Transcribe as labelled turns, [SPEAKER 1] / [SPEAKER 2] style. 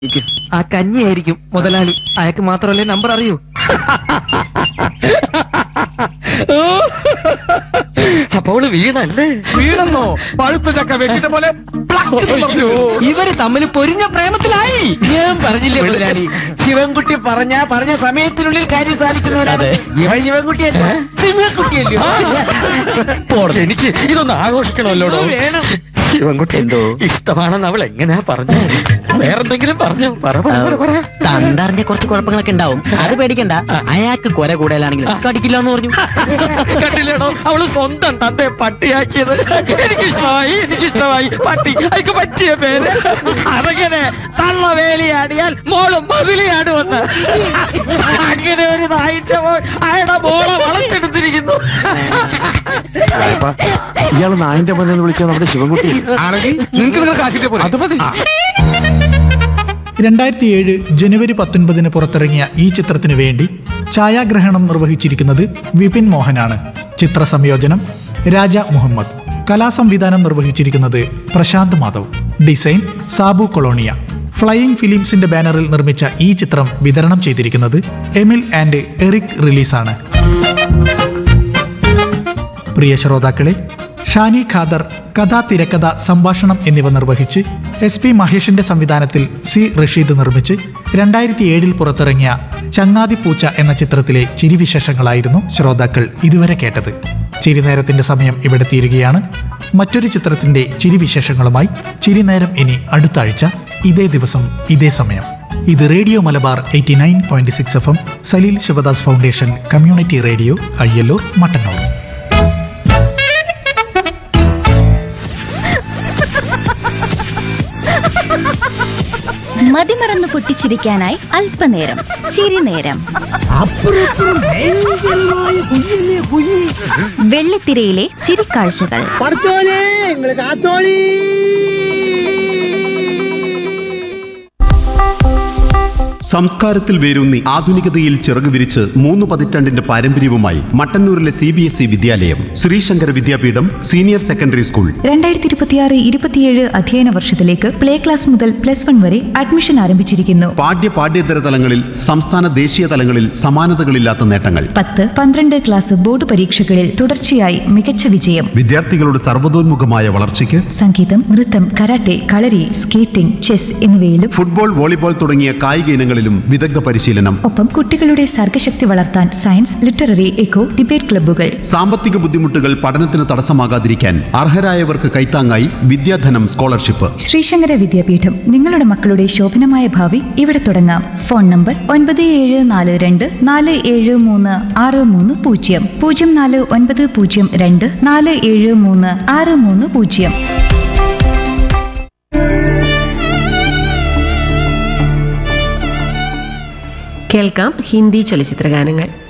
[SPEAKER 1] ആ കഞ്ഞിയായിരിക്കും മുതലാളി അയാൾക്ക് മാത്രമല്ലേ നമ്പർ അറിയൂ അപ്പൊ അവള് വീണല്ലേ
[SPEAKER 2] വീണെന്നോ പഴുത്ത ചക്ക വെക്കിട്ട പോലെ പ്ലക്ക് എന്ന് പറഞ്ഞു.
[SPEAKER 1] ഇവര് തമ്മിൽ പൊരിഞ്ഞ പ്രേമത്തിലായി ഞാൻ പറഞ്ഞില്ലേ മുതലാളി ശിവൻകുട്ടി പറഞ്ഞ പറഞ്ഞ സമയത്തിനുള്ളിൽ കാര്യം സാധിക്കുന്നവരാണ് ഇവൻ ശിവൻകുട്ടിയല്ല ശിവൻകുട്ടിയല്ലോ എനിക്ക് ഇതൊന്ന് ആഘോഷിക്കണമല്ലോ വേണം ശിവൻകുട്ടി എന്തോ ഇഷ്ടമാണെന്ന് അവൾ എങ്ങനെയാ പറഞ്ഞ വേറെന്തെങ്കിലും പറഞ്ഞു പറ പറ, പറ, പറ
[SPEAKER 3] തന്തറിഞ്ഞ കുറച്ച് കുഴപ്പങ്ങളൊക്കെ ഉണ്ടാവും അത് പേടിക്കണ്ട അയാൾക്ക് കൊല കൂടുതലാണെങ്കിൽ കടിക്കില്ല എന്ന് പറഞ്ഞു
[SPEAKER 1] കണ്ടില്ലേടോ അവള് സ്വന്തം തന്റെ പട്ടിയാക്കിയത് എനിക്കിഷ്ടമായി എനിക്കിഷ്ടമായി പട്ടി അതിക്ക് പറ്റിയ പേര് അതങ്ങനെ തള്ള വേലിയാടിയാൽ മോളും മതിലിയാടുമെന്ന് അങ്ങനെ ഒരു നായിന്റെ മോൾ അയാളുടെ മോളെ വളച്ചെടുത്തിരിക്കുന്നു
[SPEAKER 4] ഇയാള് നായന്റെ മോനെ എന്ന് വിളിച്ചാൽ നമ്മുടെ ശിവൻകുട്ടി
[SPEAKER 2] ആണെങ്കിൽ നിങ്ങൾക്ക് നിങ്ങൾ കാശിട്ടേ പോലെ
[SPEAKER 4] അത് മതി
[SPEAKER 5] രണ്ടായിരത്തി ഏഴ് ജനുവരി പത്തൊൻപതിന് പുറത്തിറങ്ങിയ ഈ ചിത്രത്തിനു വേണ്ടി ഛായാഗ്രഹണം നിർവഹിച്ചിരിക്കുന്നത് വിപിൻ മോഹനാണ് ചിത്ര സംയോജനം രാജ മുഹമ്മദ് കലാസംവിധാനം നിർവഹിച്ചിരിക്കുന്നത് പ്രശാന്ത് മാധവ് ഡിസൈൻ സാബു കൊളോണിയ ഫ്ലൈയിങ് ഫിലിംസിന്റെ ബാനറിൽ നിർമ്മിച്ച ഈ ചിത്രം വിതരണം ചെയ്തിരിക്കുന്നത് എമിൽ ആൻഡ് എറിക് റിലീസാണ് പ്രിയ ശ്രോതാക്കളെ ഷാനി ഖാദർ കഥ തിരക്കഥ സംഭാഷണം എന്നിവ നിർവഹിച്ച് എസ് പി മഹേഷിന്റെ സംവിധാനത്തിൽ സി റഷീദ് നിർമ്മിച്ച് രണ്ടായിരത്തി ഏഴിൽ പുറത്തിറങ്ങിയ ചങ്ങാതി പൂച്ച എന്ന ചിത്രത്തിലെ ചിരിവിശേഷങ്ങളായിരുന്നു ശ്രോതാക്കൾ ഇതുവരെ കേട്ടത് ചിരിനേരത്തിന്റെ സമയം ഇവിടെ തീരുകയാണ് മറ്റൊരു ചിത്രത്തിന്റെ ചിരിവിശേഷങ്ങളുമായി ചിരിനേരം ഇനി അടുത്ത ആഴ്ച ഇതേ ദിവസം ഇതേ സമയം ഇത് radio Malabar eighty nine point six F M Saleel Shivadas foundation community radio Ayyallur Mattannur
[SPEAKER 6] മതിമറന്ന് പൊട്ടിച്ചിരിക്കാനായി അല്പനേരം ചിരിനേരം വെള്ളിത്തിരയിലെ ചിരിക്കാഴ്ചകൾ
[SPEAKER 7] സംസ്കാരത്തിൽ വേരൂന്നി ആധുനികതയിൽ ചിറകു വിരിച്ച് മൂന്ന് പതിറ്റാണ്ടിന്റെ പാരമ്പര്യവുമായി മട്ടന്നൂരിലെ സി ബി എസ് ഇ വിദ്യാലയം Sree Sankara Vidyapeetham senior secondary school
[SPEAKER 8] രണ്ടായിരത്തി ഇരുപത്തിയാറ് ഇരുപത്തിയേഴ് അധ്യയന വർഷത്തിലേക്ക് പ്ലേ ക്ലാസ് മുതൽ പ്ലസ് വൺ വരെ അഡ്മിഷൻ ആരംഭിച്ചിരിക്കുന്നു
[SPEAKER 7] പാഠ്യ പാഠ്യേതര തലങ്ങളിൽ സംസ്ഥാന ദേശീയ തലങ്ങളിൽ സമാനതകളില്ലാത്ത നേട്ടങ്ങൾ
[SPEAKER 8] പത്ത് പന്ത്രണ്ട് ക്ലാസ് ബോർഡ് പരീക്ഷകളിൽ തുടർച്ചയായി മികച്ച വിജയം
[SPEAKER 7] വിദ്യാർത്ഥികളുടെ സർവ്വതോന്മുഖമായ വളർച്ചയ്ക്ക്
[SPEAKER 8] സംഗീതം നൃത്തം കരാട്ടെ കളരി സ്കേറ്റിംഗ് ചെസ് എന്നിവയിലും
[SPEAKER 7] ഫുട്ബോൾ വോളിബോൾ തുടങ്ങിയ കായിക ഇനങ്ങളിലും വിദഗ്ധ പരിശീലനം
[SPEAKER 8] ഒപ്പം കുട്ടികളുടെ സർഗശക്തി വളർത്താൻ സയൻസ് ലിറ്റററി എക്കോ ഡിബേറ്റ് ക്ലബ്ബുകൾ
[SPEAKER 7] സാമ്പത്തിക ബുദ്ധിമുട്ടുകൾ പഠനത്തിന് തടസ്സമാകാതിരിക്കാൻ അർഹരായവർക്ക് കൈത്താങ്ങായി വിദ്യാധനം സ്കോളർഷിപ്പ്
[SPEAKER 8] ശ്രീശങ്കര വിദ്യാപീഠം നിങ്ങളുടെ മക്കളുടെ ശോഭനമായ ഭാവി ഇവിടെ തുടങ്ങാം ഫോൺ നമ്പർ ഒൻപത് ഏഴ് നാല് രണ്ട് നാല് ഏഴ് മൂന്ന് ആറ് മൂന്ന് പൂജ്യം പൂജ്യം നാല് ഒൻപത് പൂജ്യം രണ്ട് നാല് ഏഴ് മൂന്ന് ആറ് മൂന്ന് പൂജ്യം
[SPEAKER 9] കേൾക്കാം ഹിന്ദി ചലച്ചിത്രഗാനങ്ങൾ